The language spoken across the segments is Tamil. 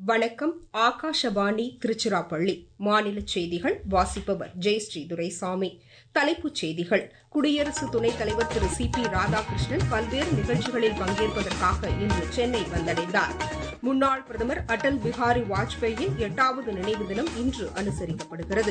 வணக்கம் ஆகாஷவாணி திருச்சிராப்பள்ளி மாநில செய்திகள் வாசிப்பவர் ஜெயஸ்ரீ துரைசாமி தலைப்புச் செய்திகள் குடியரசு துணைத் தலைவர் திரு சி பி ராதாகிருஷ்ணன் பல்வேறு நிகழ்ச்சிகளில் பங்கேற்பதற்காக இன்று சென்னை வந்தடைந்தார் முன்னாள் பிரதமர் அடல் பிஹாரி வாஜ்பேயின் எட்டாவது நினைவு தினம் இன்று அனுசரிக்கப்படுகிறது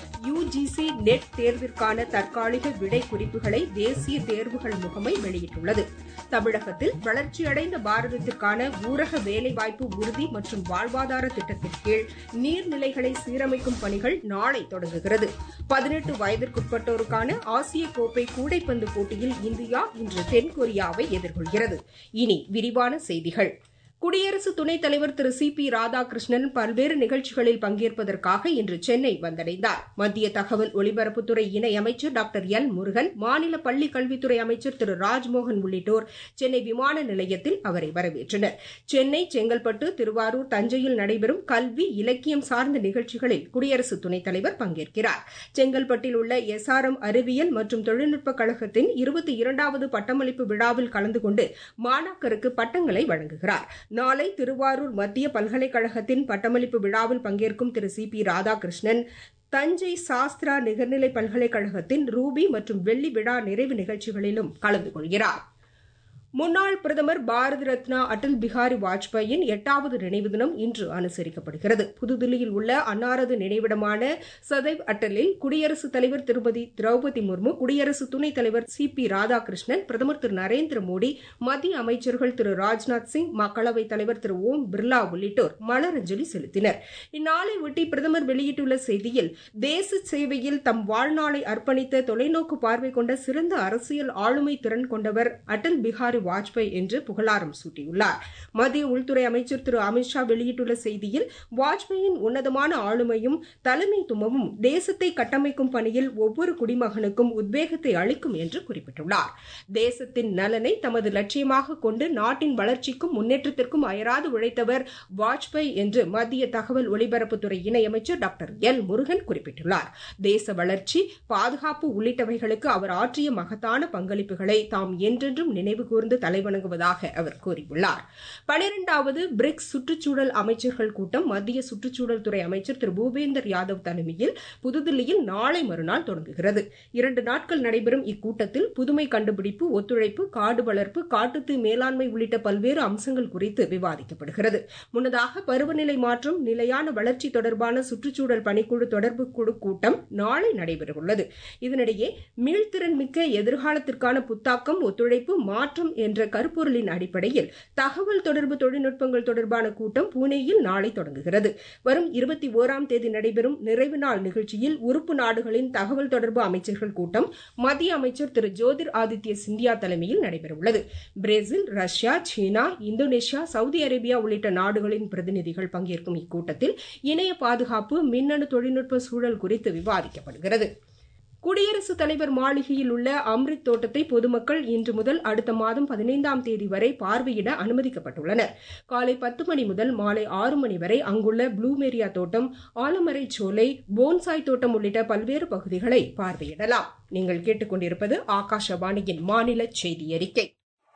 யுஜிசி நெட் தேர்விற்கான தற்காலிக விடை குறிப்புகளை தேசிய தேர்வுகள் முகமை வெளியிட்டுள்ளது தமிழகத்தில் வளர்ச்சியடைந்த பாரதத்திற்கான ஊரக வேலைவாய்ப்பு உறுதி மற்றும் வாழ்வாதார திட்டத்தின் கீழ் நீர்நிலைகளை சீரமைக்கும் பணிகள் நாளை தொடங்குகிறது பதினெட்டு வயதிற்குட்பட்டோருக்கான ஆசிய கோப்பை கூடைப்பந்து போட்டியில் இந்தியா இன்று தென்கொரியாவை எதிர்கொள்கிறது இனி விரிவான செய்திகள் குடியரசு துணைத் தலைவர் திரு சி பி ராதாகிருஷ்ணன் பல்வேறு நிகழ்ச்சிகளில் பங்கேற்பதற்காக இன்று சென்னை வந்தடைந்தார் மத்திய தகவல் ஒலிபரப்புத்துறை இணையமைச்சர் டாக்டர் எல் முருகன் மாநில பள்ளிக் கல்வித்துறை அமைச்சர் திரு ராஜ்மோகன் உள்ளிட்டோர் சென்னை விமான நிலையத்தில் அவரை வரவேற்றனர் சென்னை செங்கல்பட்டு திருவாரூர் தஞ்சையில் நடைபெறும் கல்வி இலக்கியம் சார்ந்த நிகழ்ச்சிகளில் குடியரசு துணைத் தலைவர் பங்கேற்கிறார் செங்கல்பட்டில் உள்ள எஸ் ஆர் எம் அறிவியல் மற்றும் தொழில்நுட்பக் கழகத்தின் இருபத்தி இரண்டாவது பட்டமளிப்பு விழாவில் கலந்து கொண்டு மாணாக்கருக்கு பட்டங்களை வழங்குகிறார் நாளை திருவாரூர் மத்திய பல்கலைக்கழகத்தின் பட்டமளிப்பு விழாவில் பங்கேற்கும் திரு சி பி ராதாகிருஷ்ணன் தஞ்சை சாஸ்திரா நிகர்நிலை பல்கலைக்கழகத்தின் ரூபி மற்றும் வெள்ளி விழா நிறைவு நிகழ்ச்சிகளிலும் கலந்து கொள்கிறார் முன்னாள் பிரதமர் பாரத ரத்னா அடல் பிஹாரி வாஜ்பாயின் எட்டாவது நினைவு தினம் இன்று அனுசரிக்கப்படுகிறது புதுதில்லியில் உள்ள அன்னாரது நினைவிடமான சதைவ் அட்டலில் குடியரசுத் தலைவர் திருமதி திரௌபதி முர்மு குடியரசு துணைத் தலைவர் சி பி ராதாகிருஷ்ணன் பிரதமர் திரு நரேந்திர மோடி மத்திய அமைச்சர்கள் திரு ராஜ்நாத் சிங் மக்களவைத் தலைவர் திரு ஓம் பிர்லா உள்ளிட்டோர் மலரஞ்சலி செலுத்தினர் இந்நாளை ஒட்டி பிரதமர் வெளியிட்டுள்ள செய்தியில் தேச சேவையில் தம் வாழ்நாளை அர்ப்பணித்த தொலைநோக்கு பார்வை கொண்ட சிறந்த அரசியல் ஆளுமை திறன் கொண்டவர் அடல் பிஹாரி வாஜ்பாய் என்று புகழாரம் சூட்டியுள்ளார் மத்திய உள்துறை அமைச்சர் திரு அமித்ஷா வெளியிட்டுள்ள செய்தியில் வாஜ்பாயின் உன்னதமான ஆளுமையும் தலைமைத்துவமும் தேசத்தை கட்டமைக்கும் பணியில் ஒவ்வொரு குடிமகனுக்கும் உத்வேகத்தை அளிக்கும் என்று குறிப்பிட்டுள்ளார் தேசத்தின் நலனை தமது லட்சியமாக கொண்டு நாட்டின் வளர்ச்சிக்கும் முன்னேற்றத்திற்கும் அயராது உழைத்தவர் வாஜ்பாய் என்று மத்திய தகவல் ஒலிபரப்புத்துறை இணையமைச்சர் டாக்டர் எல் முருகன் குறிப்பிட்டுள்ளார் தேச வளர்ச்சி பாதுகாப்பு உள்ளிட்டவைகளுக்கு அவர் ஆற்றிய மகத்தான பங்களிப்புகளை தாம் என்றென்றும் நினைவு கூர்ந்து தலைவணங்குவதாக அவர் கூறியுள்ளார் பனிரெண்டாவது பிரிக்ஸ் சுற்றுச்சூழல் அமைச்சர்கள் கூட்டம் மத்திய சுற்றுச்சூழல் துறை அமைச்சர் திரு பூபேந்தர் யாதவ் தலைமையில் புதுதில்லியில் நாளை மறுநாள் தொடங்குகிறது இரண்டு நாட்கள் நடைபெறும் இக்கூட்டத்தில் புதுமை கண்டுபிடிப்பு ஒத்துழைப்பு காடு வளர்ப்பு காட்டுத்தீ மேலாண்மை உள்ளிட்ட பல்வேறு அம்சங்கள் குறித்து விவாதிக்கப்படுகிறது முன்னதாக பருவநிலை மாற்றம் நிலையான வளர்ச்சி தொடர்பான சுற்றுச்சூழல் பணிக்குழு தொடர்பு குழு கூட்டம் நாளை நடைபெறவுள்ளது இதனிடையே மீள்திறன் மிக்க எதிர்காலத்திற்கான புத்தாக்கம் ஒத்துழைப்பு மாற்றம் என்ற கருப்பொருளின் அடிப்படையில் தகவல் தொடர்பு தொழில்நுட்பங்கள் தொடர்பான கூட்டம் புனேயில் நாளை தொடங்குகிறது வரும் இருபத்தி ஓராம் தேதி நடைபெறும் நிறைவு நாள் நிகழ்ச்சியில் உறுப்பு நாடுகளின் தகவல் தொடர்பு அமைச்சர்கள் கூட்டம் மத்திய அமைச்சர் திரு ஜோதிர் ஆதித்ய சிந்தியா தலைமையில் நடைபெறவுள்ளது பிரேசில் ரஷ்யா சீனா இந்தோனேஷியா சவுதி அரேபியா உள்ளிட்ட நாடுகளின் பிரதிநிதிகள் பங்கேற்கும் இக்கூட்டத்தில் இணைய பாதுகாப்பு மின்னணு தொழில்நுட்ப சூழல் குறித்து விவாதிக்கப்படுகிறது குடியரசுத் தலைவர் மாளிகையில் உள்ள அம்ரித் தோட்டத்தை பொதுமக்கள் இன்று முதல் அடுத்த மாதம் பதினைந்தாம் தேதி வரை பார்வையிட அனுமதிக்கப்பட்டுள்ளனர் காலை பத்து மணி முதல் மாலை ஆறு மணி வரை அங்குள்ள ப்ளூமேரியா தோட்டம் ஆலமரை சோலை போன்சாய் தோட்டம் உள்ளிட்ட பல்வேறு பகுதிகளை பார்வையிடலாம் நீங்கள் கேட்டுக்கொண்டிருப்பது ஆகாஷவாணியின் மாநில செய்தி அறிக்கை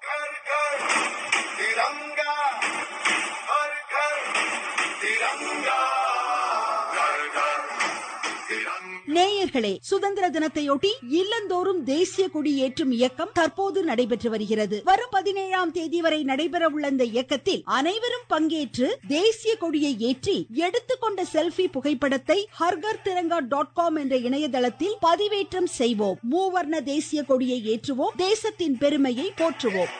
நேயர்களே சுதந்திர தினத்தையொட்டி இல்லந்தோறும் தேசிய கொடி ஏற்றும் இயக்கம் தற்போது நடைபெற்று வருகிறது வரும் பதினேழாம் தேதி வரை நடைபெற உள்ள இந்த இயக்கத்தில் அனைவரும் பங்கேற்று தேசிய கொடியை ஏற்றி எடுத்துக்கொண்ட செல்பி புகைப்படத்தை ஹர்கர் திரங்கா டாட் காம் என்ற இணையதளத்தில் பதிவேற்றம் செய்வோம் மூவர்ண தேசிய கொடியை ஏற்றுவோம் தேசத்தின் பெருமையை போற்றுவோம்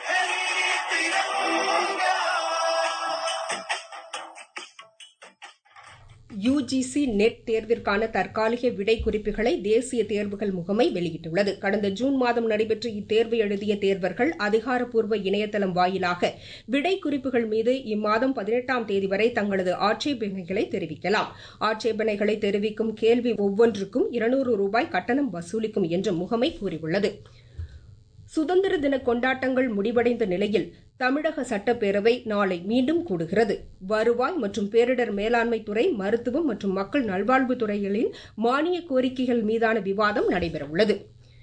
யுஜிசி நெட் தேர்விற்கான தற்காலிக விடை குறிப்புகளை தேசிய தேர்வுகள் முகமை வெளியிட்டுள்ளது கடந்த ஜூன் மாதம் நடைபெற்ற இத்தேர்வு எழுதிய தேர்வர்கள் அதிகாரப்பூர்வ இணையதளம் வாயிலாக விடை குறிப்புகள் மீது இம்மாதம் பதினெட்டாம் தேதி வரை தங்களது ஆட்சேபனைகளை தெரிவிக்கலாம் ஆட்சேபனைகளை தெரிவிக்கும் கேள்வி ஒவ்வொன்றுக்கும் இருநூறு ரூபாய் கட்டணம் வசூலிக்கும் என்றும் முகமை கூறியுள்ளது சுதந்திர தின கொண்டாட்டங்கள் முடிவடைந்த நிலையில் தமிழக சட்டப்பேரவை நாளை மீண்டும் கூடுகிறது வருவாய் மற்றும் பேரிடர் மேலாண்மை துறை மருத்துவம் மற்றும் மக்கள் நல்வாழ்வுத் துறைகளின் மானிய கோரிக்கைகள் மீதான விவாதம் நடைபெறவுள்ளது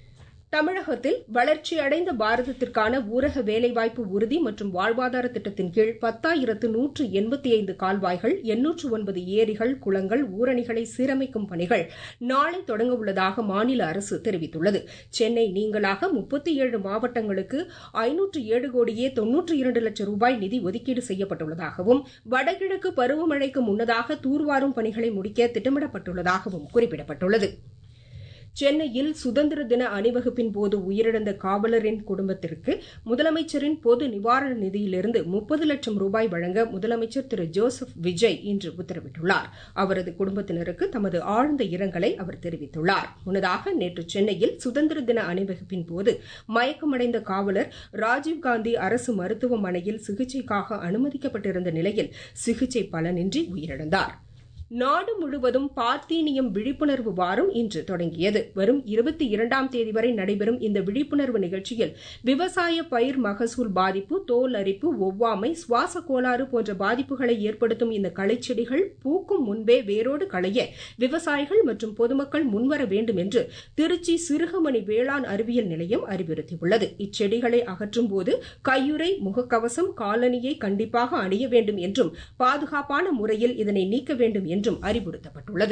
தமிழகத்தில் வளர்ச்சியடைந்த பாரதத்திற்கான ஊரக வேலைவாய்ப்பு உறுதி மற்றும் வாழ்வாதார திட்டத்தின் கீழ் பத்தாயிரத்து நூற்று எண்பத்தி ஐந்து கால்வாய்கள் எண்ணூற்று ஒன்பது ஏரிகள் குளங்கள் ஊரணிகளை சீரமைக்கும் பணிகள் நாளை தொடங்க உள்ளதாக மாநில அரசு தெரிவித்துள்ளது சென்னை நீங்களாக முப்பத்தி ஏழு மாவட்டங்களுக்கு ஐநூற்று ஏழு கோடியே தொன்னூற்றி இரண்டு லட்சம் ரூபாய் நிதி ஒதுக்கீடு செய்யப்பட்டுள்ளதாகவும் வடகிழக்கு பருவமழைக்கு முன்னதாக தூர்வாரும் பணிகளை முடிக்க திட்டமிடப்பட்டுள்ளதாகவும் குறிப்பிடப்பட்டுள்ளது சென்னையில் சுதந்திர தின அணிவகுப்பின் போது உயிரிழந்த காவலரின் குடும்பத்திற்கு முதலமைச்சரின் பொது நிவாரண நிதியிலிருந்து முப்பது லட்சம் ரூபாய் வழங்க முதலமைச்சர் திரு ஜோசப் விஜய் இன்று உத்தரவிட்டுள்ளார் அவரது குடும்பத்தினருக்கு தமது ஆழ்ந்த இரங்கலை அவர் தெரிவித்துள்ளார் முன்னதாக நேற்று சென்னையில் சுதந்திர தின அணிவகுப்பின் போது மயக்கமடைந்த காவலர் ராஜீவ்காந்தி அரசு மருத்துவமனையில் சிகிச்சைக்காக அனுமதிக்கப்பட்டிருந்த நிலையில் சிகிச்சை பலனின்றி உயிரிழந்தாா் நாடு முழுவதும் பார்த்தீனியம் விழிப்புணர்வு வாரம் இன்று தொடங்கியது வரும் இருபத்தி இரண்டாம் தேதி வரை நடைபெறும் இந்த விழிப்புணர்வு நிகழ்ச்சியில் விவசாய பயிர் மகசூல் பாதிப்பு தோல் அரிப்பு ஒவ்வாமை சுவாச கோளாறு போன்ற பாதிப்புகளை ஏற்படுத்தும் இந்த களைச்செடிகள் பூக்கும் முன்பே வேரோடு களைய விவசாயிகள் மற்றும் பொதுமக்கள் முன்வர வேண்டும் என்று திருச்சி சிறுகமணி வேளாண் அறிவியல் நிலையம் அறிவுறுத்தியுள்ளது இச்செடிகளை அகற்றும் போது கையுறை முகக்கவசம் காலணியை கண்டிப்பாக அணிய வேண்டும் என்றும் பாதுகாப்பான முறையில் இதனை நீக்க வேண்டும் என்றும் அறிவுறுத்தப்பட்டுள்ளது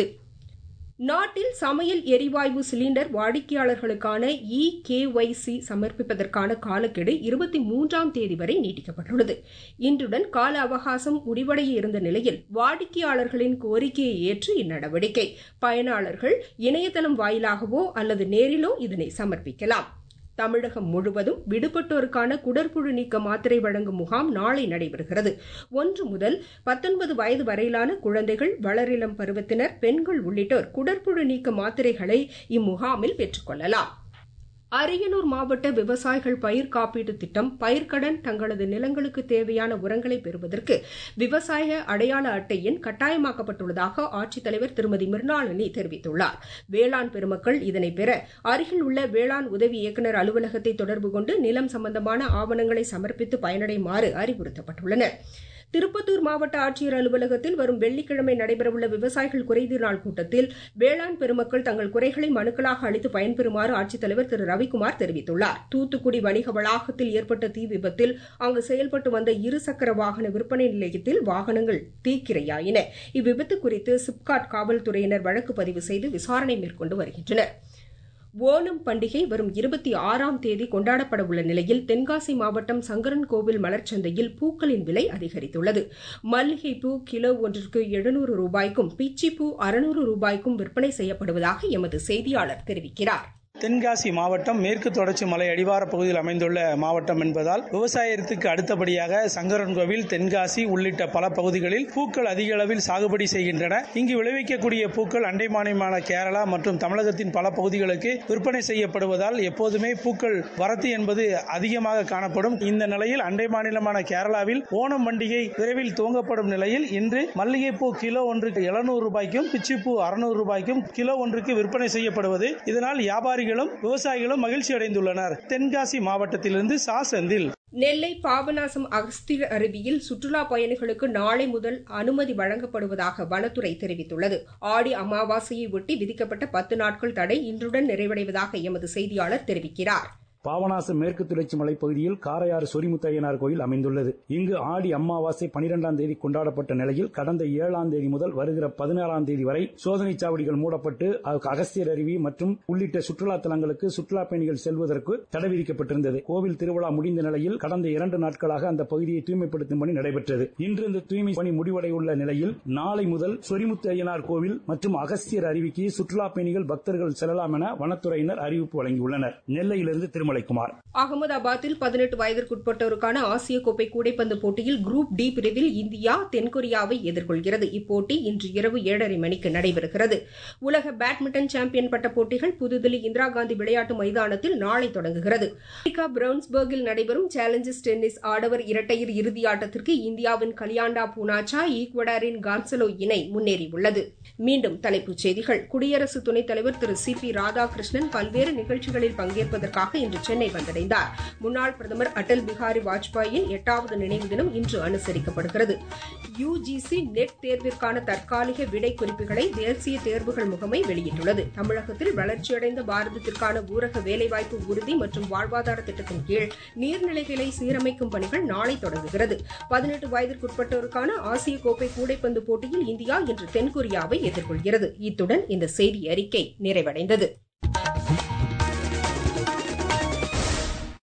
நாட்டில் சமையல் எரிவாயு சிலிண்டர் வாடிக்கையாளர்களுக்கான இ கேஒய்சி சமர்ப்பிப்பதற்கான காலக்கெடு இருபத்தி மூன்றாம் தேதி வரை நீட்டிக்கப்பட்டுள்ளது இன்றுடன் கால அவகாசம் முடிவடைய இருந்த நிலையில் வாடிக்கையாளர்களின் கோரிக்கையை ஏற்று இந்நடவடிக்கை பயனாளர்கள் இணையதளம் வாயிலாகவோ அல்லது நேரிலோ இதனை சமர்ப்பிக்கலாம் தமிழகம் முழுவதும் விடுபட்டோருக்கான குடற்புழு நீக்க மாத்திரை வழங்கும் முகாம் நாளை நடைபெறுகிறது ஒன்று முதல் பத்தொன்பது வயது வரையிலான குழந்தைகள் வளரிளம் பருவத்தினர் பெண்கள் உள்ளிட்டோர் குடற்புழு நீக்க மாத்திரைகளை இம்முகாமில் பெற்றுக் கொள்ளலாம் அரியலூர் மாவட்ட விவசாயிகள் பயிர் காப்பீட்டு திட்டம் பயிர்க்கடன் தங்களது நிலங்களுக்கு தேவையான உரங்களை பெறுவதற்கு விவசாய அடையாள அட்டை எண் கட்டாயமாக்கப்பட்டுள்ளதாக ஆட்சித்தலைவர் திருமதி மிர்னாளினி தெரிவித்துள்ளார் வேளாண் பெருமக்கள் இதனை பெற அருகில் உள்ள வேளாண் உதவி இயக்குநர் அலுவலகத்தை தொடர்பு கொண்டு நிலம் சம்பந்தமான ஆவணங்களை சமர்ப்பித்து பயனடைமாறு அறிவுறுத்தப்பட்டுள்ளனா் திருப்பத்தூர் மாவட்ட ஆட்சியர் அலுவலகத்தில் வரும் வெள்ளிக்கிழமை நடைபெறவுள்ள விவசாயிகள் குறைதீர் நாள் கூட்டத்தில் வேளாண் பெருமக்கள் தங்கள் குறைகளை மனுக்களாக அளித்து பயன்பெறுமாறு ஆட்சித்தலைவர் திரு ரவிக்குமார் தெரிவித்துள்ளார் தூத்துக்குடி வணிக வளாகத்தில் ஏற்பட்ட தீ விபத்தில் அங்கு செயல்பட்டு வந்த இருசக்கர வாகன விற்பனை நிலையத்தில் வாகனங்கள் தீக்கிரையாயின இவ்விபத்து குறித்து சிப்காட் காவல்துறையினர் வழக்கு பதிவு செய்து விசாரணை மேற்கொண்டு வருகின்றனர் ஓணம் பண்டிகை வரும் இருபத்தி ஆறாம் தேதி கொண்டாடப்பட உள்ள நிலையில் தென்காசி மாவட்டம் சங்கரன் கோவில் மலர்ச்சந்தையில் பூக்களின் விலை அதிகரித்துள்ளது மல்லிகைப்பூ கிலோ ஒன்றிற்கு எழுநூறு ரூபாய்க்கும் பிச்சிப்பூ அறுநூறு ரூபாய்க்கும் விற்பனை செய்யப்படுவதாக எமது செய்தியாளர் தெரிவிக்கிறார் தென்காசி மாவட்டம் மேற்கு தொடர்ச்சி மலை அடிவார பகுதியில் அமைந்துள்ள மாவட்டம் என்பதால் விவசாயத்துக்கு அடுத்தபடியாக சங்கரன்கோவில் தென்காசி உள்ளிட்ட பல பகுதிகளில் பூக்கள் அதிக அளவில் சாகுபடி செய்கின்றன இங்கு விளைவிக்கக்கூடிய பூக்கள் அண்டை மாநிலமான கேரளா மற்றும் தமிழகத்தின் பல பகுதிகளுக்கு விற்பனை செய்யப்படுவதால் எப்போதுமே பூக்கள் வரத்து என்பது அதிகமாக காணப்படும் இந்த நிலையில் அண்டை மாநிலமான கேரளாவில் ஓணம் பண்டிகை விரைவில் துவங்கப்படும் நிலையில் இன்று மல்லிகைப்பூ கிலோ ஒன்றுக்கு எழுநூறு ரூபாய்க்கும் பிச்சிப்பூ அறுநூறு ரூபாய்க்கும் கிலோ ஒன்றுக்கு விற்பனை செய்யப்படுவது இதனால் வியாபாரி வியாபாரிகளும் விவசாயிகளும் மகிழ்ச்சி அடைந்துள்ளனர் தென்காசி மாவட்டத்திலிருந்து சா செந்தில் நெல்லை பாபநாசம் அகஸ்திர அருவியில் சுற்றுலா பயணிகளுக்கு நாளை முதல் அனுமதி வழங்கப்படுவதாக வனத்துறை தெரிவித்துள்ளது ஆடி அமாவாசையை ஒட்டி விதிக்கப்பட்ட பத்து நாட்கள் தடை இன்றுடன் நிறைவடைவதாக எமது செய்தியாளர் தெரிவிக்கிறார் பாபநாசம் மேற்கு தொடர்ச்சி மலைப்பகுதியில் காரையாறு சொரிமுத்தையனார் கோயில் அமைந்துள்ளது இங்கு ஆடி அமாவாசை பனிரெண்டாம் தேதி கொண்டாடப்பட்ட நிலையில் கடந்த ஏழாம் தேதி முதல் வருகிற பதினாறாம் தேதி வரை சோதனை சாவடிகள் மூடப்பட்டு அகஸ்தியர் அருவி மற்றும் உள்ளிட்ட சுற்றுலா தலங்களுக்கு சுற்றுலா பயணிகள் செல்வதற்கு தடை விதிக்கப்பட்டிருந்தது கோவில் திருவிழா முடிந்த நிலையில் கடந்த இரண்டு நாட்களாக அந்த பகுதியை தூய்மைப்படுத்தும் பணி நடைபெற்றது இன்று இந்த தூய்மை பணி முடிவடையுள்ள நிலையில் நாளை முதல் சொரிமுத்து ஐயனார் கோவில் மற்றும் அகஸ்தியர் அருவிக்கு சுற்றுலா பயணிகள் பக்தர்கள் செல்லலாம் என வனத்துறையினர் அறிவிப்பு வழங்கியுள்ளனர் நெல்லையிலிருந்து திருமலை குமார் அகமதாபாத்தில் பதினெட்டு வயதிற்குட்பட்டோருக்கான ஆசிய கோப்பை கூடைப்பந்து போட்டியில் குரூப் டி பிரிவில் இந்தியா தென்கொரியாவை எதிர்கொள்கிறது இப்போட்டி இன்று இரவு ஏழரை மணிக்கு நடைபெறுகிறது உலக பேட்மிண்டன் சாம்பியன் பட்ட போட்டிகள் புதுதில்லி இந்திரா காந்தி விளையாட்டு மைதானத்தில் நாளை தொடங்குகிறது அமெரிக்கா பிரவுன்ஸ்பர்கில் நடைபெறும் சேலஞ்சர்ஸ் டென்னிஸ் ஆடவர் இரட்டையர் இறுதி ஆட்டத்திற்கு இந்தியாவின் கலியாண்டா பூனாச்சா ஈக்வடாரின் கார்சலோ இணை முன்னேறியுள்ளது மீண்டும் தலைப்புச் செய்திகள் குடியரசு துணைத் தலைவர் திரு சி பி ராதாகிருஷ்ணன் பல்வேறு நிகழ்ச்சிகளில் பங்கேற்பதற்காக இன்று சென்னை வந்தடைந்தார் முன்னாள் பிரதமர் அடல் பிஹாரி வாஜ்பாயின் எட்டாவது நினைவு தினம் இன்று அனுசரிக்கப்படுகிறது யுஜிசி நெட் தேர்விற்கான தற்காலிக விடை குறிப்புகளை தேசிய தேர்வுகள் முகமை வெளியிட்டுள்ளது தமிழகத்தில் வளர்ச்சியடைந்த பாரதத்திற்கான ஊரக வேலைவாய்ப்பு உறுதி மற்றும் வாழ்வாதார திட்டத்தின் கீழ் நீர்நிலைகளை சீரமைக்கும் பணிகள் நாளை தொடங்குகிறது பதினெட்டு வயதிற்குட்பட்டோருக்கான ஆசிய கோப்பை கூடைப்பந்து போட்டியில் இந்தியா இன்று தென்கொரியாவை எதிர்கொள்கிறது இத்துடன் இந்த செய்தி அறிக்கை நிறைவடைந்தது